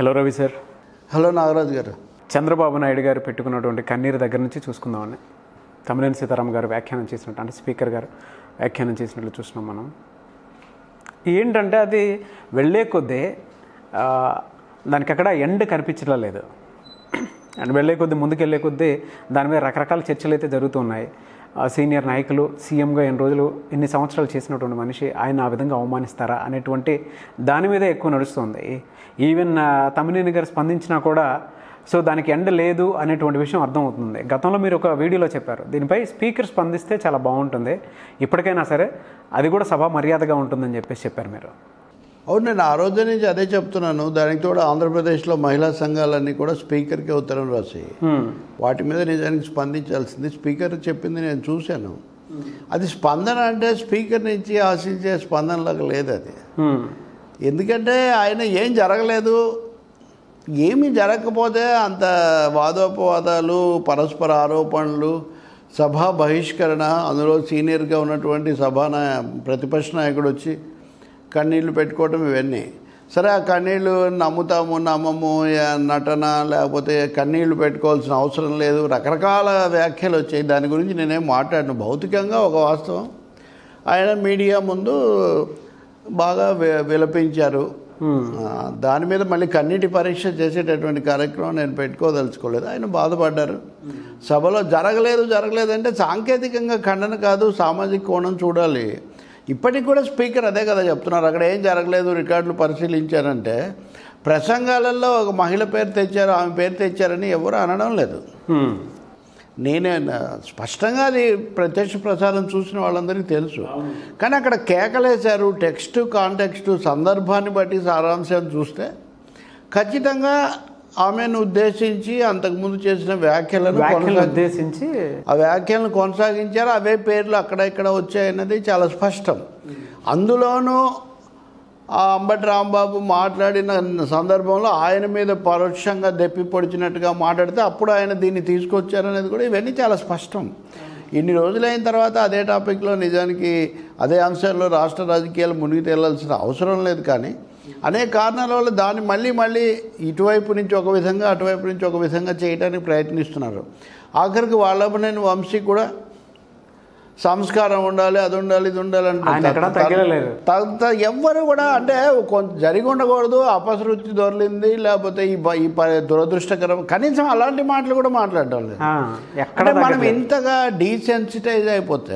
Hello Ravi sir hello Nagaraju garu Chandrababu Naidu గారు పెట్టుకున్నటువంటి కన్నీరు దగ్గర నుంచి చూసుకుందామని తమిళని సీతారాం గారు వ్యాఖ్యానం చేసినట్టు అంటే స్పీకర్ గారు వ్యాఖ్యానం చేసినట్లు చూస్తున్నాం మనం ఏంటంటే అది వెళ్ళే కొద్దీ ఆ, దానికి అక్కడ ఎండ్ కనిపించడం లేదు అండ్ వెళ్ళే కొద్దీ ముందుకు వెళ్ళే కొద్దీ దాని మీద రకరకాల చర్చలు అయితే జరుగుతున్నాయి ఆ సీనియర్ నాయకులు సీఎంగా ఎన్ని రోజులు ఎన్ని సంవత్సరాలు చేసినటువంటి మనిషి ఆయన ఆ విధంగా అవమానిస్తారా అనేటువంటి దాని మీద ఎక్కువ నడుస్తుంది ఈవెన్ ఆ, తమ్మినేని గారు స్పందించినా కూడా సో దానికి ఎండ లేదు అనేటువంటి విషయం అర్థమవుతుంది గతంలో మీరు ఒక వీడియోలో చెప్పారు దీనిపై స్పీకర్ స్పందిస్తే చాలా బాగుంటుంది ఇప్పటికైనా సరే అది కూడా సభ మర్యాదగా ఉంటుందని చెప్పేసి చెప్పారు మీరు అవును నేను ఆ రోజు నుంచి అదే చెప్తున్నాను దానికి తోడు ఆంధ్రప్రదేశ్లో మహిళా సంఘాలన్నీ కూడా స్పీకర్కి ఉత్తరం రాసి హ్మ్. వాటి మీద నిజానికి స్పందించాల్సింది స్పీకర్ చెప్పింది నేను చూశాను అది స్పందన అంటే స్పీకర్ నుంచి ఆశించే స్పందనలాగా లేదు అది హ్మ్. ఎందుకంటే ఆయన ఏం జరగలేదు ఏమీ జరగకపోతే అంత వాదోపవాదాలు పరస్పర ఆరోపణలు సభా బహిష్కరణ అందులో సీనియర్గా ఉన్నటువంటి సభా నాయ ప్రతిపక్ష నాయకుడు వచ్చి కన్నీళ్లు పెట్టుకోవటం ఇవన్నీ సరే ఆ కన్నీళ్ళు నమ్ముతాము నమ్మము యా- నటన లేకపోతే కన్నీళ్లు పెట్టుకోవాల్సిన అవసరం లేదు రకరకాల వ్యాఖ్యలు వచ్చాయి దాని గురించి నేనేం మాట్లాడను భౌతికంగా ఒక వాస్తవం ఆయన మీడియా ముందు బాగా వి- విలపించారు ఆ, దాని మీద మళ్ళీ కన్నీటి పరీక్ష చేసేటటువంటి కార్యక్రమం నేను పెట్టుకోదలుచుకోలేదు ఆయన బాధపడ్డారు సభలో జరగలేదు జరగలేదు అంటే సాంకేతికంగా ఖండన కాదు సామాజిక కోణం చూడాలి ఇప్పటికి కూడా స్పీకర్ అదే కదా చెప్తున్నారు అక్కడ ఏం జరగలేదు రికార్డులు పరిశీలించారంటే ప్రసంగాలలో ఒక మహిళ పేరు తెచ్చారు ఆమె పేరు తెచ్చారని ఎవరు అనడం లేదు హ్మ్. నేనే నా- స్పష్టంగా అది ప్రత్యక్ష ప్రసారం చూసిన వాళ్ళందరికీ తెలుసు కానీ అక్కడ కేకలేశారు టెక్స్ట్ కాంటెక్స్ట్ సందర్భాన్ని బట్టి సారాంశం చూస్తే ఖచ్చితంగా ఆమెను ఉద్దేశించి అంతకుముందు చేసిన వ్యాఖ్యలను వ్యాఖ్యలను కొనసాగి- ఉద్దేశించి ఆ వ్యాఖ్యలను కొనసాగించారు అవే పేర్లు అక్కడ ఇక్కడ వచ్చాయన్నది చాలా స్పష్టం అందులోనూ ఆ అంబటి రాంబాబు మాట్లాడిన సందర్భంలో ఆయన మీద పరోక్షంగా దెప్పి పొడిచినట్టుగా మాట్లాడితే అప్పుడు ఆయన దీన్ని తీసుకొచ్చారనేది కూడా ఇవన్నీ చాలా స్పష్టం ఇన్ని రోజులైన తర్వాత అదే టాపిక్లో నిజానికి అదే అంశాల్లో రాష్ట్ర రాజకీయాలు మునిగి తేలాల్సిన అవసరం లేదు కానీ అనేక కారణాల వల్ల దాన్ని మళ్ళీ మళ్ళీ ఇటువైపు నుంచి ఒక విధంగా అటువైపు నుంచి ఒక విధంగా చేయడానికి ప్రయత్నిస్తున్నారు ఆఖరికి వాళ్ళపనేని వంశీ కూడా సంస్కారం ఉండాలి అది ఉండాలి ఇది ఉండాలి ఆయన ఎక్కడా తగ్గలేదు. తర్వాత ఎవ్వరు కూడా అంటే కొంత జరిగి ఉండకూడదు అపశృతి దొరలింది లేకపోతే ఈ బ- ఈ ప- దురదృష్టకరం కనీసం అలాంటి మాటలు కూడా మాట్లాడటం లేదు ఆ, ఎక్కడ అంటే మనం తగ్గట్లేదు. ఇంతగా డీసెన్సిటైజ్ అయిపోతే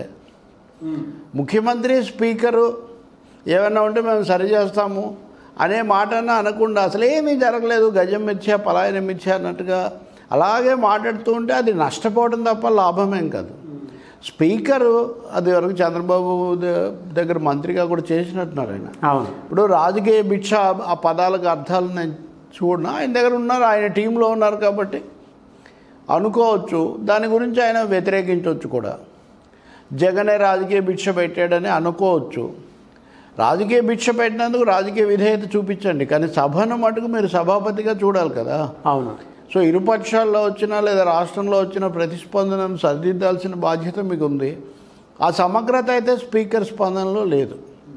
ముఖ్యమంత్రి స్పీకరు ఏమైనా ఉంటే మేము సరి చేస్తాము అనే మాటన అనకుండా అసలు ఏమీ జరగలేదు గజం మిథ్యా పలాయనం మిథ్యా అన్నట్టుగా అలాగే మాట్లాడుతూ ఉంటే అది నష్టపోవడం తప్ప లాభమేం కాదు స్పీకరు అది వరకు చంద్రబాబు ద- దగ్గర మంత్రిగా కూడా చేసినట్టున్నారు ఆయన అవును ఇప్పుడు రాజకీయ భిక్ష ఆ పదాలకు అర్థాలు నేను చూడను ఆయన దగ్గర ఉన్నారు ఆయన టీంలో ఉన్నారు కాబట్టి అనుకోవచ్చు దాని గురించి ఆయన వ్యతిరేకించవచ్చు కూడా జగనే రాజకీయ భిక్ష పెట్టాడని అనుకోవచ్చు రాజకీయ భిక్ష పెట్టినందుకు రాజకీయ విధేయత చూపించండి కానీ సభను మటుకు మీరు సభాపతిగా చూడాలి కదా అవును సో ఇరుపక్షాల్లో వచ్చినా లేదా రాష్ట్రంలో వచ్చిన ప్రతిస్పందనను సరిదిద్దాల్సిన బాధ్యత మీకు ఉంది ఆ సమగ్రత అయితే స్పీకర్ స్పందనలో లేదు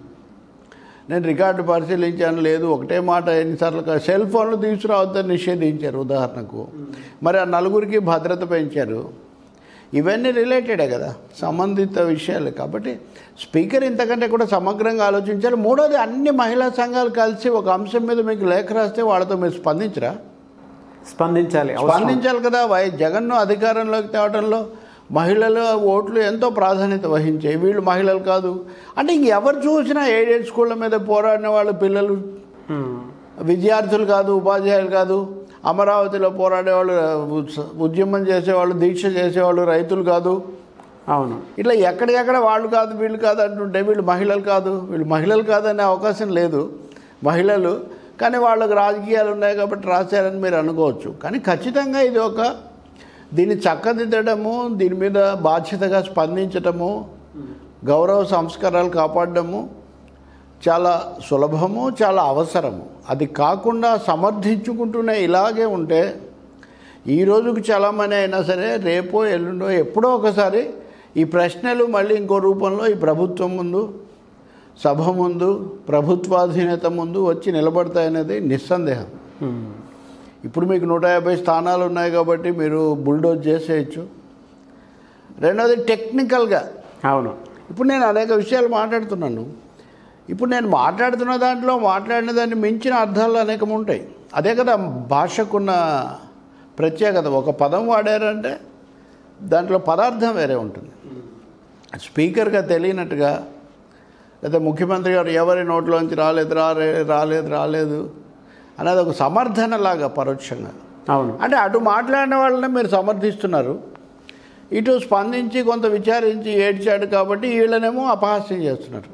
నేను రికార్డు పరిశీలించాను లేదు ఒకటే మాట ఎన్నిసార్లు కా- సెల్ ఫోన్లు తీసుకురావద్దని నిషేధించారు ఉదాహరణకు మరి ఆ నలుగురికి భద్రత పెంచారు ఇవన్నీ రిలేటెడే కదా సంబంధిత విషయాలు కాబట్టి స్పీకర్ ఇంతకంటే కూడా సమగ్రంగా ఆలోచించారు మూడోది అన్ని మహిళా సంఘాలు కలిసి ఒక అంశం మీద మీకు లేఖ రాస్తే వాళ్ళతో మీరు స్పందించరా స్పందించాలి అవసరం. స్పందించాలి కదా వై జగన్ను అధికారంలోకి తేవడంలో మహిళల ఓట్లు ఎంతో ప్రాధాన్యత వహించాయి వీళ్ళు మహిళలు కాదు అంటే ఇంక ఎవరు చూసినా ఎయిడెడ్ స్కూళ్ళ మీద పోరాడిన వాళ్ళ పిల్లలు హ్మ్. విద్యార్థులు కాదు ఉపాధ్యాయులు కాదు అమరావతిలో పోరాడేవాళ్ళు ఉత్స- ఉద్యమం చేసేవాళ్ళు దీక్ష చేసేవాళ్ళు రైతులు కాదు అవును ఇట్లా ఎక్కడికెక్కడ వాళ్ళు కాదు వీళ్ళు కాదు అంటుంటే వీళ్ళు మహిళలు కాదు వీళ్ళు మహిళలు కాదనే అవకాశం లేదు మహిళలు కానీ వాళ్ళకి రాజకీయాలు ఉన్నాయి కాబట్టి రాశారని మీరు అనుకోవచ్చు కానీ ఖచ్చితంగా ఇది ఒక దీన్ని చక్కదిద్దడము దీని మీద బాధ్యతగా స్పందించటము గౌరవ సంస్కారాలు కాపాడడము చాలా సులభము చాలా అవసరము అది కాకుండా సమర్థించుకుంటూనే ఇలాగే ఉంటే ఈ రోజుకు చాలామంది అయినా సరే రేపో ఎల్లుండో ఎప్పుడో ఒకసారి ఈ ప్రశ్నలు మళ్ళీ ఇంకో రూపంలో ఈ ప్రభుత్వం ముందు సభ ముందు ప్రభుత్వాధీనత ముందు వచ్చి నిలబడతాయనేది నిస్సందేహం మ్మ్. ఇప్పుడు మీకు నూట యాభై స్థానాలు ఉన్నాయి కాబట్టి మీరు బుల్డోజ్ చేసేయచ్చు రెండోది టెక్నికల్గా అవును ఇప్పుడు నేను అనేక విషయాలు మాట్లాడుతున్నాను ఇప్పుడు నేను మాట్లాడుతున్న దాంట్లో మాట్లాడిన దాన్ని మించిన అర్థాలు అనేకం ఉంటాయి అదే కదా భాషకున్న ప్రత్యేకత ఒక పదం వాడారంటే దాంట్లో పదార్థం వేరే ఉంటుంది స్పీకర్గా తెలియనట్టుగా లేదా ముఖ్యమంత్రి గారు ఎవరి నోట్లోంచి రాలేదు రాలే రాలేదు రాలేదు అనేది ఒక సమర్థనలాగా పరోక్షంగా అవును అంటే అటు మాట్లాడిన వాళ్ళని మీరు సమర్థిస్తున్నారు ఇటు స్పందించి కొంత విచారించి ఏడ్చాడు కాబట్టి వీళ్ళనేమో అపహాస్యం చేస్తున్నారు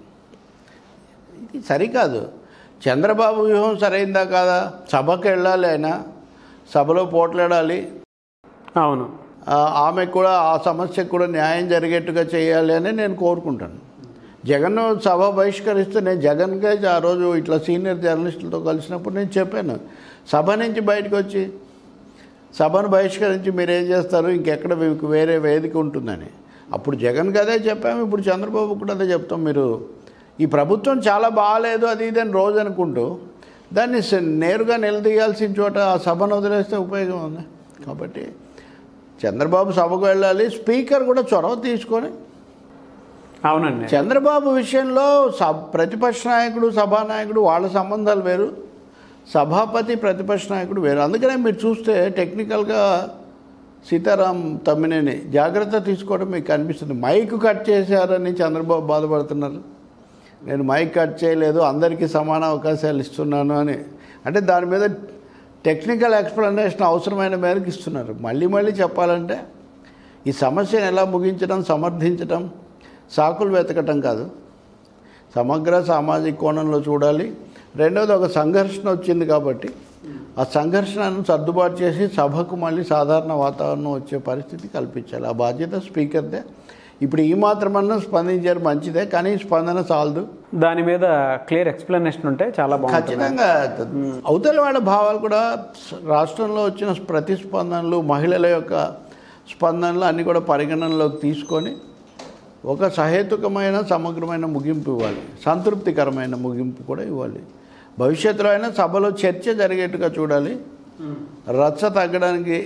ఇది సరికాదు చంద్రబాబు వ్యూహం సరైందా కాదా సభకు వెళ్ళాలి ఆయన సభలో పోట్లాడాలి అవును ఆ, ఆమెకు కూడా ఆ సమస్యకు కూడా న్యాయం జరిగేట్టుగా చేయాలి అని నేను కోరుకుంటాను జగన్ సభ బహిష్కరిస్తే నేను జగన్కే ఆ రోజు ఇట్లా సీనియర్ జర్నలిస్టులతో కలిసినప్పుడు నేను చెప్పాను సభ నుంచి బయటకు వచ్చి సభను బహిష్కరించి మీరు ఏం చేస్తారు ఇంకెక్కడ మీకు వేరే వేదిక ఉంటుందని అప్పుడు జగన్కి అదే చెప్పాము ఇప్పుడు చంద్రబాబు కూడా అదే చెప్తాం మీరు ఈ ప్రభుత్వం చాలా బాగాలేదు అది ఇది అని రోజు అనుకుంటూ దాన్ని స- నేరుగా నిలదీయాల్సిన చోట ఆ సభను వదిలేస్తే ఉపయోగం ఉంది కాబట్టి చంద్రబాబు సభకు వెళ్ళాలి స్పీకర్ కూడా చొరవ తీసుకొని అవునండి చంద్రబాబు విషయంలో సబ్ ప్రతిపక్ష నాయకుడు సభానాయకుడు వాళ్ళ సంబంధాలు వేరు సభాపతి ప్రతిపక్ష నాయకుడు వేరు అందుకనే మీరు చూస్తే టెక్నికల్గా సీతారాం తమ్మినేని జాగ్రత్త తీసుకోవడం మీకు కనిపిస్తుంది మైక్ కట్ చేశారని చంద్రబాబు బాధపడుతున్నారు నేను మైక్ కట్ చేయలేదు అందరికీ సమాన అవకాశాలు ఇస్తున్నాను అని అంటే దాని మీద టెక్నికల్ ఎక్స్ప్లెనేషన్ అవసరమైన మేరకు ఇస్తున్నారు మళ్ళీ మళ్ళీ చెప్పాలంటే ఈ సమస్యను ఎలా ముగించడం సమర్థించడం సాకులు వెతకటం కాదు సమగ్ర సామాజిక కోణంలో చూడాలి రెండోది ఒక సంఘర్షణ వచ్చింది కాబట్టి ఆ సంఘర్షణను సర్దుబాటు చేసి సభకు మళ్ళీ సాధారణ వాతావరణం వచ్చే పరిస్థితి కల్పించాలి ఆ బాధ్యత స్పీకర్దే ఇప్పుడు ఈ మాత్రమన్నా స్పందించారు మంచిదే కానీ ఈ స్పందన చాలదు దాని మీద క్లియర్ ఎక్స్ప్లెనేషన్ ఉంటే చాలా బాగుంటుంది ఖచ్చితంగా అవతల వాళ్ళ భావాలు కూడా స- రాష్ట్రంలో వచ్చిన ప్రతిస్పందనలు మహిళల యొక్క స్పందనలు అన్నీ కూడా పరిగణనలోకి తీసుకొని ఒక సహేతుకమైన సమగ్రమైన ముగింపు ఇవ్వాలి సంతృప్తికరమైన ముగింపు కూడా ఇవ్వాలి భవిష్యత్తులో అయినా సభలో చర్చ జరిగేట్టుగా చూడాలి రచ్చ తగ్గడానికి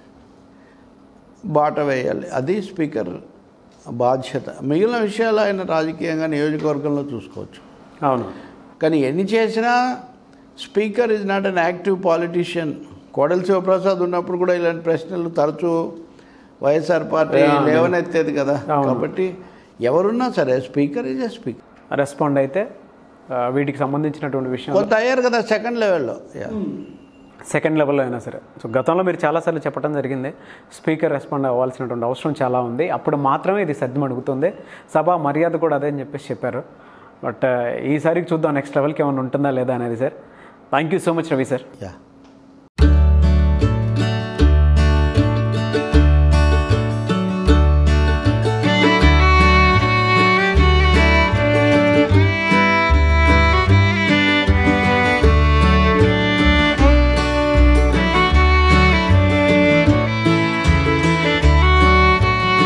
బాట వేయాలి అది స్పీకర్ బాధ్యత మిగిలిన విషయాలు ఆయన రాజకీయంగా నియోజకవర్గంలో చూసుకోవచ్చు అవును కానీ ఎన్ని చేసినా speaker is not an active politician Kodela Sivaprasad ఉన్నప్పుడు కూడా ఇలాంటి ప్రశ్నలు తరచూ వైఎస్ఆర్ పార్టీ Yeah. లేవనెత్తేది కదా అవును. కాబట్టి ఎవరున్నా సరే speaker is a speaker respond అయితే ఆ, వీటికి సంబంధించినటువంటి విషయం కొంత అయ్యారు కదా సెకండ్ లెవెల్లో సెకండ్ లెవెల్లో అయినా సరే సో గతంలో మీరు చాలాసార్లు చెప్పడం జరిగింది స్పీకర్ రెస్పాండ్ అవ్వాల్సినటువంటి అవసరం చాలా ఉంది అప్పుడు మాత్రమే ఇది సర్ది అడుగుతుంది సభ మర్యాద కూడా అదే అని చెప్పేసి చెప్పారు బట్ ఈసారికి చూద్దాం నెక్స్ట్ లెవెల్కి ఏమైనా ఉంటుందా లేదా అనేది sir thank you so much Ravi sir yeah